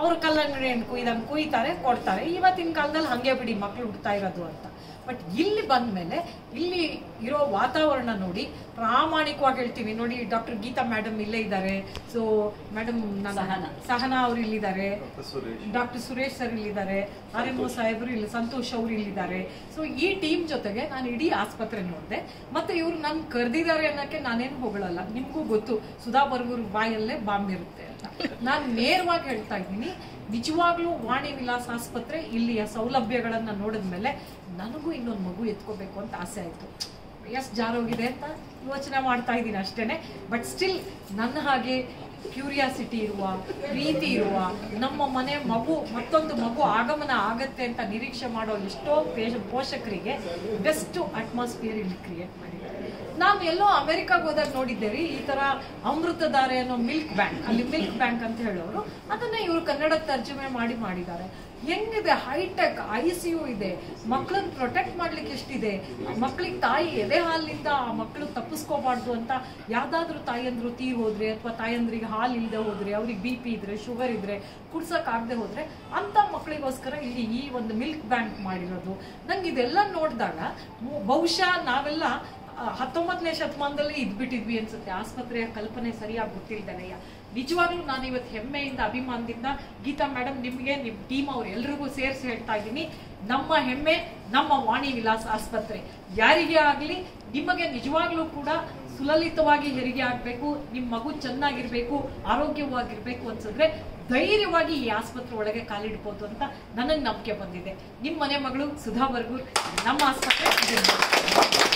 ಅವ್ರ ಕಲ್ಲಂಗಡಿ ಹಣ್ಣು ಕುಯ್ದಂಗೆ ಕುಯ್ತಾರೆ ಕೊಡ್ತಾರೆ ಇವತ್ತಿನ ಕಾಲದಲ್ಲಿ ಹಂಗೆ ಬಿಡಿ ಮಕ್ಳು ಹುಡ್ತಾ ಇರೋದು ಅಂತ ಬಟ್ ಇಲ್ಲಿ ಬಂದ್ಮೇಲೆ ಇಲ್ಲಿ ಇರೋ ವಾತಾವರಣ ನೋಡಿ ಪ್ರಾಮಾಣಿಕವಾಗಿ ಹೇಳ್ತೀವಿ ನೋಡಿ ಡಾಕ್ಟರ್ ಗೀತಾ ಮೇಡಮ್ ಇಲ್ಲೇ ಇದ್ದಾರೆ ಸೊ ಮೇಡಮ್ ಸಹನಾ. ಸಹನಾ ಅವ್ರು ಇಲ್ಲಿದ್ದಾರೆ ಸುರೇಶ್ ಡಾಕ್ಟರ್ ಸುರೇಶ್ ಸರ್ ಇಲ್ಲಿದ್ದಾರೆ ಆರ್ ಎಂ ಸಾಹೇಬರು ಇಲ್ಲಿ ಸಂತೋಷ್ ಅವರು ಇಲ್ಲಿದ್ದಾರೆ ಸೊ ಈ ಟೀಮ್ ಜೊತೆಗೆ ನಾನು ಇಡೀ ಆಸ್ಪತ್ರೆ ನೋಡಿದೆ ಮತ್ತೆ ಇವ್ರು ನನ್ ಕರೆದಿದ್ದಾರೆ ಅನ್ನಕ್ಕೆ ನಾನೇನು ಹೊಗಳಲ್ಲ ನಿಮ್ಗೂ ಗೊತ್ತು ಸುಧಾ ಬರ್ಗೂರ್ ಬಾಯಲ್ಲೇ ಬಾಂಬ್ ಇರುತ್ತೆ ಅಂತ ನಾನು ನೇರವಾಗಿ ಹೇಳ್ತಾ ಇದ್ದೀನಿ ನಿಜವಾಗ್ಲೂ ವಾಣಿ ವಿಲಾಸ್ ಆಸ್ಪತ್ರೆ ಇಲ್ಲಿಯ ಸೌಲಭ್ಯಗಳನ್ನ ನೋಡಿದ್ಮೇಲೆ ನನಗೂ ಇನ್ನೊಂದು ಮಗು ಎತ್ಕೋಬೇಕು ಅಂತ ಆಸೆ ಆಯ್ತು ಎಷ್ಟು ಜಾರೋಗಿದೆ ಅಂತ ಯೋಚನೆ ಮಾಡ್ತಾ ಇದ್ದೀನಿ ಅಷ್ಟೇನೆ ಬಟ್ ಸ್ಟಿಲ್ ನನ್ನ ಹಾಗೆ ಕ್ಯೂರಿಯಾಸಿಟಿ ಇರುವ ಪ್ರೀತಿ ಇರುವ ನಮ್ಮ ಮನೆ ಮಗು ಮತ್ತೊಂದು ಮಗು ಆಗಮನ ಆಗತ್ತೆ ಅಂತ ನಿರೀಕ್ಷೆ ಮಾಡೋ ಎಷ್ಟೋ ಪೇಷ- ಪೋಷಕರಿಗೆ ಬೆಸ್ಟ್ ಅಟ್ಮಾಸ್ಫಿಯರ್ ಇಲ್ಲಿ ಕ್ರಿಯೇಟ್ ಮಾಡಿದ್ದಾರೆ ನಾನು ಎಲ್ಲೋ ಅಮೆರಿಕಾಗ್ ಹೋದಾಗ ನೋಡಿದ್ದೇವೆ ಈ ತರ ಅಮೃತಧಾರೆ ಅನ್ನೋ ಮಿಲ್ಕ್ ಬ್ಯಾಂಕ್ ಅಲ್ಲಿ ಮಿಲ್ಕ್ ಬ್ಯಾಂಕ್ ಅಂತ ಹೇಳೋರು ಅದನ್ನ ಇವರು ಕನ್ನಡ ತರ್ಜುಮೆ ಮಾಡಿ ಮಾಡಿದ್ದಾರೆ ಹೆಂಗಿದೆ ಹೈಟೆಕ್ ಐ ಸಿ ಯು ಇದೆ ಮಕ್ಕಳನ್ನ ಪ್ರೊಟೆಕ್ಟ್ ಮಾಡ್ಲಿಕ್ಕೆ ಎಷ್ಟಿದೆ ಮಕ್ಕಳಿಗೆ ತಾಯಿ ಎದೆ ಹಾಲಿನಿಂದ ಆ ಮಕ್ಕಳು ತಪ್ಪಿಸ್ಕೋಬಾರ್ದು ಅಂತ ಯಾವ್ದಾದ್ರು ತಾಯಂದ್ರು ತೀರ್ ಹೋದ್ರೆ ಅಥವಾ ತಾಯಂದ್ರಿಗೆ ಹಾಲು ಇಲ್ಲದೆ ಹೋದ್ರೆ ಅವ್ರಿಗೆ ಬಿ ಪಿ ಇದ್ರೆ ಶುಗರ್ ಇದ್ರೆ ಕುಡ್ಸಕ್ ಆಗದೆ ಹೋದ್ರೆ ಅಂತ ಮಕ್ಕಳಿಗೋಸ್ಕರ ಇಲ್ಲಿ ಈ ಒಂದು ಮಿಲ್ಕ್ ಬ್ಯಾಂಕ್ ಮಾಡಿರೋದು ನಂಗೆ ಇದೆಲ್ಲ ನೋಡಿದಾಗ ಬಹುಶಃ ನಾವೆಲ್ಲ ಆ, ಹತ್ತೊಂಬತ್ತನೇ ಶತಮಾನದಲ್ಲಿ ಇದ್ಬಿಟ್ಟಿದ್ವಿ ಅನ್ಸುತ್ತೆ ಆಸ್ಪತ್ರೆಯ ಕಲ್ಪನೆ ಸರಿಯಾಗಿ ಗೊತ್ತಿಲ್ದೇನೆಯ ನಿಜವಾಗ್ಲೂ ನಾನು ಇವತ್ತು ಹೆಮ್ಮೆಯಿಂದ ಅಭಿಮಾನದಿಂದ ಗೀತಾ ಮೇಡಮ್ ನಿಮಗೆ ನಿಮ್ಮ ಟೀಮ್ ಅವ್ರು ಎಲ್ರಿಗೂ ಸೇರಿಸಿ ಹೇಳ್ತಾ ಇದ್ದೀನಿ ನಮ್ಮ ಹೆಮ್ಮೆ ನಮ್ಮ ವಾಣಿ ವಿಲಾಸ್ ಆಸ್ಪತ್ರೆ ಯಾರಿಗೇ ಆಗಲಿ ನಿಮಗೆ ನಿಜವಾಗ್ಲೂ ಕೂಡ ಸುಲಲಿತವಾಗಿ ಹೆರಿಗೆ ಆಗಬೇಕು ನಿಮ್ಮ ಮಗು ಚೆನ್ನಾಗಿರ್ಬೇಕು ಆರೋಗ್ಯವಾಗಿರ್ಬೇಕು ಅನ್ಸಿದ್ರೆ ಧೈರ್ಯವಾಗಿ ಈ ಆಸ್ಪತ್ರೆ ಒಳಗೆ ಕಾಲಿಡ್ಬೋದು ಅಂತ ನನಗೆ ನಂಬಿಕೆ ಬಂದಿದೆ ನಿಮ್ಮ ಮನೆ ಮಗಳು ಸುಧಾ ಬರ್ಗೂರ್ ನಮ್ಮ ಆಸ್ಪತ್ರೆ